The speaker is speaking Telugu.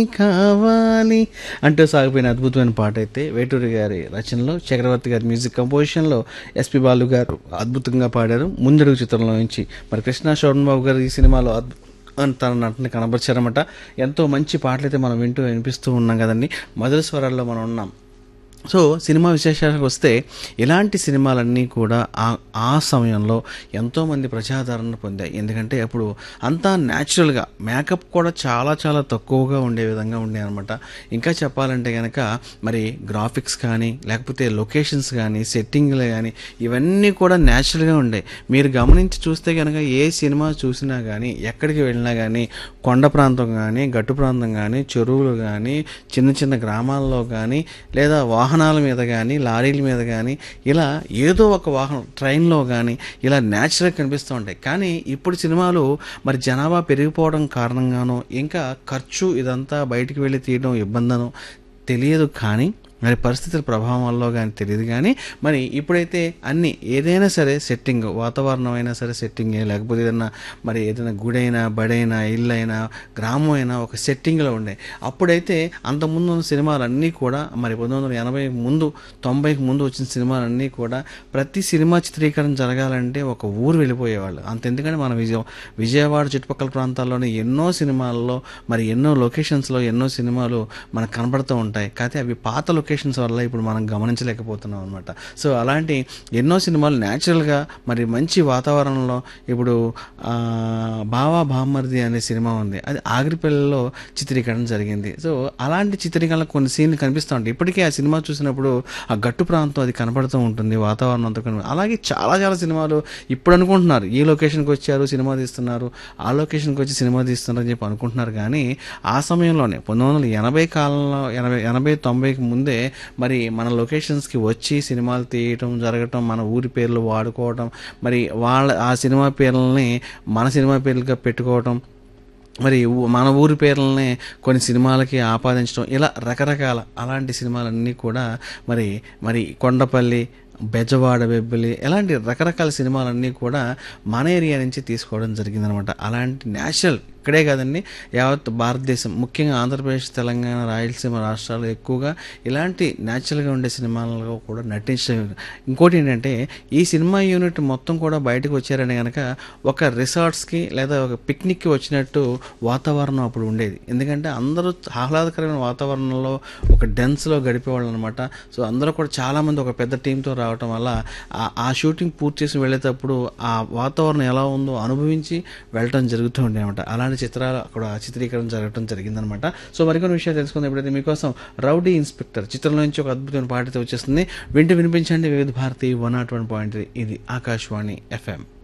కావాలి అంటూ సాగిపోయిన అద్భుతమైన పాట అయితే వేటూరి గారి రచనలో చక్రవర్తి గారి మ్యూజిక్ కంపోజిషన్లో ఎస్పి బాలు గారు అద్భుతంగా పాడారు ముందడుగు చిత్రంలో నుంచి మరి కృష్ణ శోభన్ బాబు గారు ఈ సినిమాలో అద్భు- తన నటన కనబరిచారన్నమాట ఎంతో మంచి పాటలు అయితే మనం వింటూ వినిపిస్తూ ఉన్నాం కదండి మధుర స్వరాల్లో మనం ఉన్నాం సో సినిమా విశేషాలకు వస్తే ఇలాంటి సినిమాలన్నీ కూడా ఆ ఆ సమయంలో ఎంతోమంది ప్రజాదరణ పొందాయి ఎందుకంటే అప్పుడు అంతా న్యాచురల్గా మేకప్ కూడా చాలా చాలా తక్కువగా ఉండే విధంగా ఉండే అనమాట ఇంకా చెప్పాలంటే కనుక మరి గ్రాఫిక్స్ కానీ లేకపోతే లొకేషన్స్ కానీ సెట్టింగ్లు కానీ ఇవన్నీ కూడా న్యాచురల్గా ఉండే మీరు గమనించి చూస్తే కనుక ఏ సినిమా చూసినా కానీ ఎక్కడికి వెళ్ళినా కానీ కొండ ప్రాంతం కానీ గట్టు ప్రాంతం కానీ చెరువులు కానీ చిన్న చిన్న గ్రామాల్లో కానీ లేదా వాహనాల మీద కానీ లారీల మీద కానీ ఇలా ఏదో ఒక వాహనం ట్రైన్లో కానీ ఇలా న్యాచురల్గా కనిపిస్తూ ఉంటాయి కానీ ఇప్పుడు సినిమాలు మరి జనాభా పెరిగిపోవడం కారణంగానో ఇంకా ఖర్చు ఇదంతా బయటికి వెళ్ళి తీయడం ఇబ్బందనో తెలియదు కానీ మరి పరిస్థితుల ప్రభావం వల్ల కానీ తెలియదు కానీ మరి ఇప్పుడైతే అన్ని ఏదైనా సరే సెట్టింగ్ వాతావరణం అయినా సరే సెట్టింగే లేకపోతే ఏదైనా మరి ఏదైనా గుడైనా బడైనా ఇల్లు అయినా గ్రామం అయినా ఒక సెట్టింగ్లో ఉండే అప్పుడైతే అంతకుముందు ఉన్న సినిమాలన్నీ కూడా మరి పంతొమ్మిది వందల ఎనభై ముందు తొంభైకి ముందు వచ్చిన సినిమాలన్నీ కూడా ప్రతి సినిమా చిత్రీకరణ జరగాలంటే ఒక ఊరు వెళ్ళిపోయేవాళ్ళు అంత ఎందుకంటే మన విజయ విజయవాడ చుట్టుపక్కల ప్రాంతాల్లోనే ఎన్నో సినిమాల్లో మరి ఎన్నో లొకేషన్స్లో ఎన్నో సినిమాలు మనకు కనబడుతూ ఉంటాయి కాకపోతే అవి పాత లొకేషన్స్ వల్ల ఇప్పుడు మనం గమనించలేకపోతున్నాం అనమాట సో అలాంటి ఎన్నో సినిమాలు న్యాచురల్గా మరి మంచి వాతావరణంలో ఇప్పుడు ఆ, బావా బామ్మర్ది అనే సినిమా ఉంది అది ఆగిరిపల్లిలో చిత్రీకరణ జరిగింది సో అలాంటి చిత్రీకరణ కొన్ని సీన్లు కనిపిస్తూ ఉంటాయి ఇప్పటికే ఆ సినిమా చూసినప్పుడు ఆ గట్టు ప్రాంతం అది కనపడుతూ ఉంటుంది వాతావరణం అంతా కనబడు- అలాగే చాలా చాలా సినిమాలు ఇప్పుడు అనుకుంటున్నారు ఈ లొకేషన్కి వచ్చారు సినిమా తీస్తున్నారు ఆ లొకేషన్కి వచ్చి సినిమా తీస్తున్నారు అని చెప్పి అనుకుంటున్నారు కానీ ఆ సమయంలోనే పంతొమ్మిది వందల ఎనభై కాలంలో ఎనభై ఎనభై తొంభైకి ముందే మరి మన లొకేషన్స్కి వచ్చి సినిమాలు తీయటం జరగటం మన ఊరి పేర్లు వాడుకోవటం మరి వాళ్ళ ఆ సినిమా పేర్లని మన సినిమా పేర్లుగా పెట్టుకోవటం మరి ఊ- మన ఊరి పేర్లనే కొన్ని సినిమాలకి ఆపాదించడం ఇలా రకరకాల అలాంటి సినిమాలన్నీ కూడా మరి మరి కొండపల్లి బెజవాడ బెబ్బలి ఇలాంటి రకరకాల సినిమాలన్నీ కూడా మన ఏరియా నుంచి తీసుకోవడం జరిగిందనమాట అలాంటి నేషనల్ ఇక్కడే కాదండి యావత్ భారతదేశం ముఖ్యంగా ఆంధ్రప్రదేశ్ తెలంగాణ రాయలసీమ రాష్ట్రాలు ఎక్కువగా ఇలాంటి న్యాచురల్గా ఉండే సినిమాలలో కూడా నటించడం ఇంకోటి ఏంటంటే ఈ సినిమా యూనిట్ మొత్తం కూడా బయటకు వచ్చారని కనుక ఒక రిసార్ట్స్కి లేదా ఒక పిక్నిక్కి వచ్చినట్టు వాతావరణం అప్పుడు ఉండేది ఎందుకంటే అందరూ ఆహ్లాదకరమైన వాతావరణంలో ఒక డెన్స్లో గడిపేవాళ్ళు అనమాట సో అందరూ కూడా చాలామంది ఒక పెద్ద టీంతో రావటం వల్ల ఆ- ఆ షూటింగ్ పూర్తి చేసి వెళ్ళేటప్పుడు ఆ వాతావరణం ఎలా ఉందో అనుభవించి వెళ్ళటం జరుగుతూ ఉండే అనమాట అలాంటి చిత్రాలు అక్కడ చిత్రీకరణ జరగడం జరిగిందనమాట సో మరికొన్ని విషయాలు తెలుసుకుందాం ఎప్పుడైతే మీకోసం రౌడీ ఇన్స్పెక్టర్ చిత్రంలో నుంచి ఒక అద్భుతమైన పాట అయితే వచ్చేస్తుంది వింటూ వినిపించండి Vividh Bharati one nought one point ఇది ఆకాశవాణి ఎఫ్ఎం